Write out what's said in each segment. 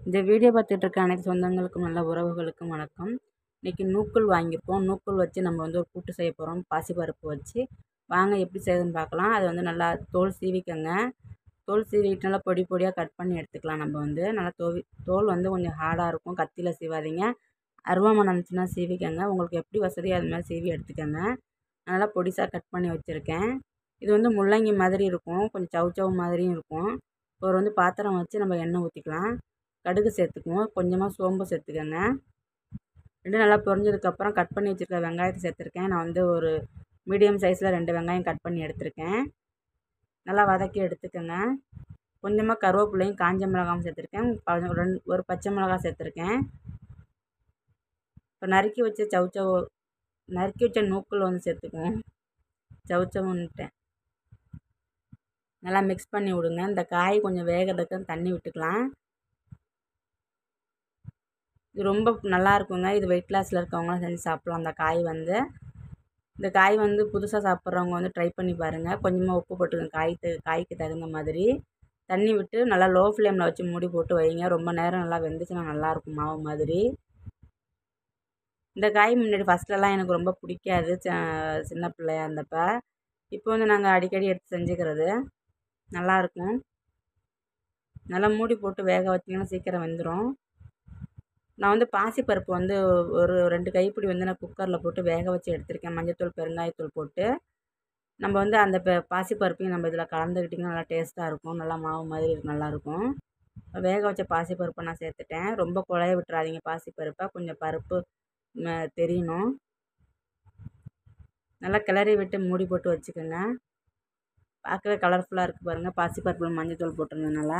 இந்த வீடியோ பார்த்துட்டு இருக்க அனைத்து சொந்தங்களுக்கும் நல்ல உறவுகளுக்கும் வணக்கம் இன்றைக்கி நூக்கல் வாங்கியிருக்கோம் நூக்கல் வச்சு நம்ம வந்து ஒரு கூட்டு செய்ய போகிறோம் பாசிப்பருப்பு வச்சு வாங்க எப்படி செய்யுதுன்னு பார்க்கலாம் அது வந்து நல்லா தோல் சீவிக்கங்க தோல் சீவிட்டு நல்லா பொடி பொடியாக கட் பண்ணி எடுத்துக்கலாம் நம்ம வந்து நல்லா தோவி தோல் வந்து கொஞ்சம் ஹார்டாக இருக்கும் கத்தியில் சீவாதீங்க அருவாமனை இருந்துச்சுன்னா சீவிக்கங்க உங்களுக்கு எப்படி வசதியோ அது மாதிரி சீவி எடுத்துக்கோங்க நல்லா பொடிசாக கட் பண்ணி வச்சுருக்கேன் இது வந்து முள்ளங்கி மாதிரி இருக்கும் கொஞ்சம் சவு சவு மாதிரியும் இருக்கும் ஒரு வந்து பாத்திரம் வச்சு நம்ம எண்ணெய் ஊற்றிக்கலாம் கடுகு சேர்த்துக்குவோம் கொஞ்சமாக சோம்பு சேர்த்துக்கோங்க ரெண்டும் நல்லா பொரிஞ்சதுக்கப்புறம் கட் பண்ணி வச்சுருக்க வெங்காயத்தை சேர்த்துருக்கேன் நான் வந்து ஒரு மீடியம் சைஸில் ரெண்டு வெங்காயம் கட் பண்ணி எடுத்திருக்கேன் நல்லா வதக்கி எடுத்துக்கோங்க கொஞ்சமாக கருவேப்பிலையும் காஞ்ச மிளகாயும் சேர்த்துருக்கேன் ப- ரெண்டு ஒரு பச்சை மிளகாய் சேர்த்துருக்கேன் இப்போ நறுக்கி வச்ச சவுச்சவ் நறுக்கி வச்ச நூக்கல் வந்து சேர்த்துக்குவோம் சவுச்சவுன்ட்டேன் நல்லா மிக்ஸ் பண்ணி விடுங்க இந்த காய் கொஞ்சம் வேகிறதுக்கு தண்ணி விட்டுக்கலாம் இது ரொம்ப நல்லா இருக்குங்க இது வெயிட் லாஸில் இருக்கவங்களாம் செஞ்சு சாப்பிட்லாம் அந்த காய் வந்து இந்த காய் வந்து புதுசாக சாப்பிட்றவங்க வந்து ட்ரை பண்ணி பாருங்கள் கொஞ்சமாக உப்பு போட்டுக்கோங்க காய் த- காய்க்கு தகுந்த மாதிரி தண்ணி விட்டு நல்லா லோ ஃப்ளேமில் வச்சு மூடி போட்டு வைங்க ரொம்ப நேரம் நல்லா வெந்துச்சுன்னா நல்லாயிருக்கும் மாவு மாதிரி இந்த காய் முன்னாடி ஃபஸ்ட்லலாம் எனக்கு ரொம்ப பிடிக்காது ச- சின்ன பிள்ளையா இருந்தப்ப இப்போ வந்து நாங்கள் அடிக்கடி எடுத்து செஞ்சுக்கிறது நல்லாயிருக்கும் நல்லா மூடி போட்டு வேக வச்சிங்கன்னா சீக்கிரம் வெந்துடும் நான் வந்து பாசிப்பருப்பு வந்து ஒரு ரெண்டு கைப்பிடி வந்து நான் குக்கரில் போட்டு வேக வச்சு எடுத்திருக்கேன் மஞ்சத்தூள் பெருங்காயத்தூள் போட்டு நம்ம வந்து அந்த பெ பாசிப்பருப்பையும் நம்ம இதில் கலந்துக்கிட்டிங்கன்னா நல்லா டேஸ்ட்டாக இருக்கும் நல்லா மாவு மாதிரி இருக்கும் நல்லாயிருக்கும் வேக வச்ச பாசிப்பருப்பை நான் சேர்த்துட்டேன் ரொம்ப குழைய விட்டுறாதீங்க பாசிப்பருப்பை கொஞ்சம் பருப்பு ம- தெரியணும் நல்லா கிளறி விட்டு மூடி போட்டு வச்சுக்கோங்க பார்க்கவே கலர்ஃபுல்லாக இருக்குது பாருங்கள் பாசிப்பருப்பில் மஞ்சத்தூள் போட்டிருந்ததுனால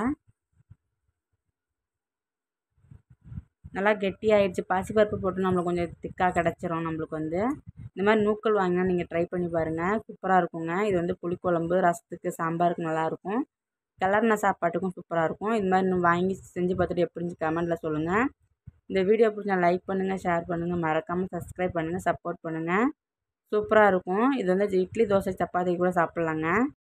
நல்லா கெட்டியாயிடுச்சு பாசிப்பருப்பு போட்டு நம்மளுக்கு கொஞ்சம் திக்காக கிடச்சிரும் நம்மளுக்கு வந்து இந்த மாதிரி நூக்கல் வாங்கினா நீங்கள் ட்ரை பண்ணி பாருங்கள் சூப்பராக இருக்குங்க இது வந்து புளிக்குழம்பு ரசத்துக்கு சாம்பாருக்கு நல்லாயிருக்கும் கிளறின சாப்பாட்டுக்கும் சூப்பராக இருக்கும் இது மாதிரி இன்னும் வாங்கி செஞ்சு பார்த்துட்டு எப்படின்னு கமெண்ட்டில் சொல்லுங்கள் இந்த வீடியோ பிடிச்சா லைக் பண்ணுங்கள் ஷேர் பண்ணுங்கள் மறக்காமல் சப்ஸ்கிரைப் பண்ணுங்கள் சப்போர்ட் பண்ணுங்கள் சூப்பராக இருக்கும் இது வந்து இட்லி தோசை சப்பாத்தி கூட சாப்பிட்லாங்க